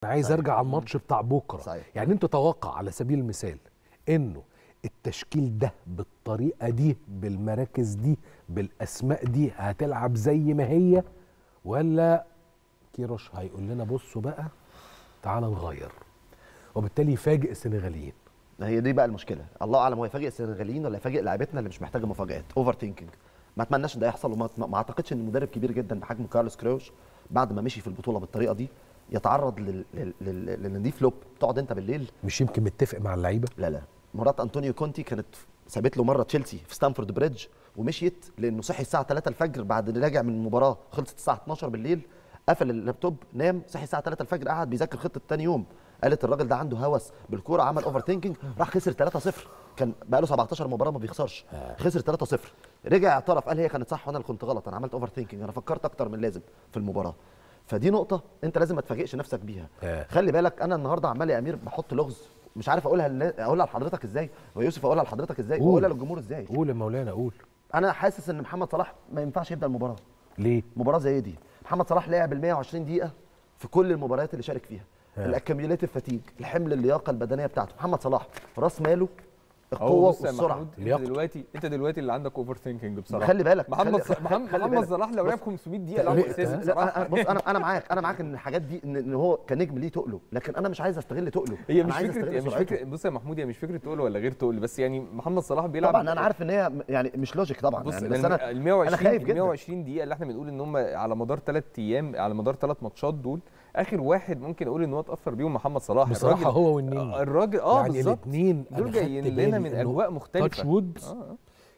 انا عايز ارجع على الماتش بتاع بكره صحيح. يعني انت توقع على سبيل المثال انه التشكيل ده بالطريقه دي بالمراكز دي بالاسماء دي هتلعب زي ما هي ولا كيروش هيقول لنا بصوا بقى تعال نغير وبالتالي يفاجئ السنغاليين هي دي بقى المشكله الله اعلم هو يفاجئ السنغاليين ولا يفاجئ لاعبتنا اللي مش محتاجه مفاجات اوفر ثينكينج ما اتمناش ان ده يحصل وما ما اعتقدش ان مدرب كبير جدا بحجم كارلوس كروش بعد ما مشي في البطوله بالطريقه دي يتعرض لل... لل... لل... لان دي فلوب تقعد انت بالليل مش يمكن متفق مع اللعيبه لا لا مرات انطونيو كونتي كانت سابت له مره تشيلسي في ستانفورد بريدج ومشيت لانه صحي الساعه 3 الفجر بعد اللي راجع من المباراه خلصت الساعه 12 بالليل قفل اللابتوب نام صحي الساعه 3 الفجر قعد بيذاكر خطه تاني يوم قالت الراجل ده عنده هوس بالكوره عمل اوفر ثينكينج راح خسر 3-0 كان بقى له 17 مباراه ما بيخسرش خسر 3-0 رجع اعترف قال هي كانت صح وانا اللي كنت غلط انا عملت اوفر ثينكينج انا فكرت اكتر من لازم في المباراه فدي نقطه انت لازم ما تفاجئش نفسك بيها آه. خلي بالك انا النهارده عمال يا امير بحط لغز مش عارف اقولها لنا- اقولها لحضرتك ازاي ويوسف اقولها لحضرتك ازاي قول. واقولها للجمهور ازاي قول يا مولانا قول انا حاسس ان محمد صلاح ما ينفعش يبدا المباراه ليه مباراه زي دي محمد صلاح لعب ال 120 دقيقه في كل المباريات اللي شارك فيها ها. الاكيوميليتيف فاتيج الحمل اللياقه البدنيه بتاعته محمد صلاح راس ماله هو القوه بص يا والسرعه محمود انت لياقته. دلوقتي انت دلوقتي اللي عندك اوفر ثينكينج بصراحه خلي بالك محمد خلي- ص- محمد, خلي محمد بالك. صلاح لو لعب بص- 500 دقيقه لعبه اساسي لا بصراحه أنا- بص انا انا معاك انا معاك ان الحاجات دي ان إن هو كنجم ليه تقله لكن انا مش عايز استغل تقله هي أنا مش عايز فكره أستغل هي مش سرعته. فكره بص يا محمود هي مش فكره تقول ولا غير تقول بس يعني محمد صلاح بيلعب طبعا انا عارف ان هي يعني مش لوجيك طبعا بص يعني يعني بس انا ال 120 انا خايف ال جدا 120 دقيقه اللي احنا بنقول ان هم على مدار ثلاث ايام على مدار ثلاث ماتشات دول اخر واحد ممكن اقول ان هو اتاثر بيهم محمد صلاح بصراحه الراجل- هو والنني الراجل اه يعني بالظبط الاثنين دول جايين لنا من اجواء مختلفه تاتش وود آه، آه.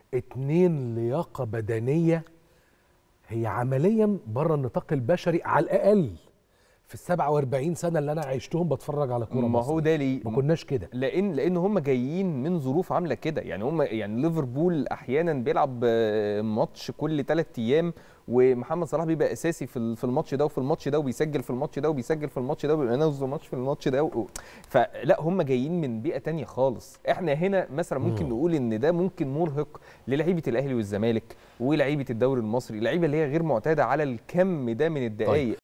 اتنين لياقه بدنيه هي عمليا بره النطاق البشري على الاقل في ال 47 سنه اللي انا عشتهم بتفرج على كوره ما هو مصر. ده ليه ما كناش كده لان لان هم جايين من ظروف عامله كده يعني هم يعني ليفربول احيانا بيلعب آه، ماتش كل ثلاث ايام ومحمد صلاح بيبقى اساسي في ال- في الماتش ده وفي الماتش ده وبيسجل في الماتش ده وبيسجل في الماتش ده وبيبقى نازل ماتش في الماتش ده و... فلا هم جايين من بيئه تانية خالص احنا هنا مثلا ممكن مم. نقول ان ده ممكن مرهق للعيبه الاهلي والزمالك ولعيبه الدوري المصري اللعيبه اللي هي غير معتاده على الكم ده من الدقائق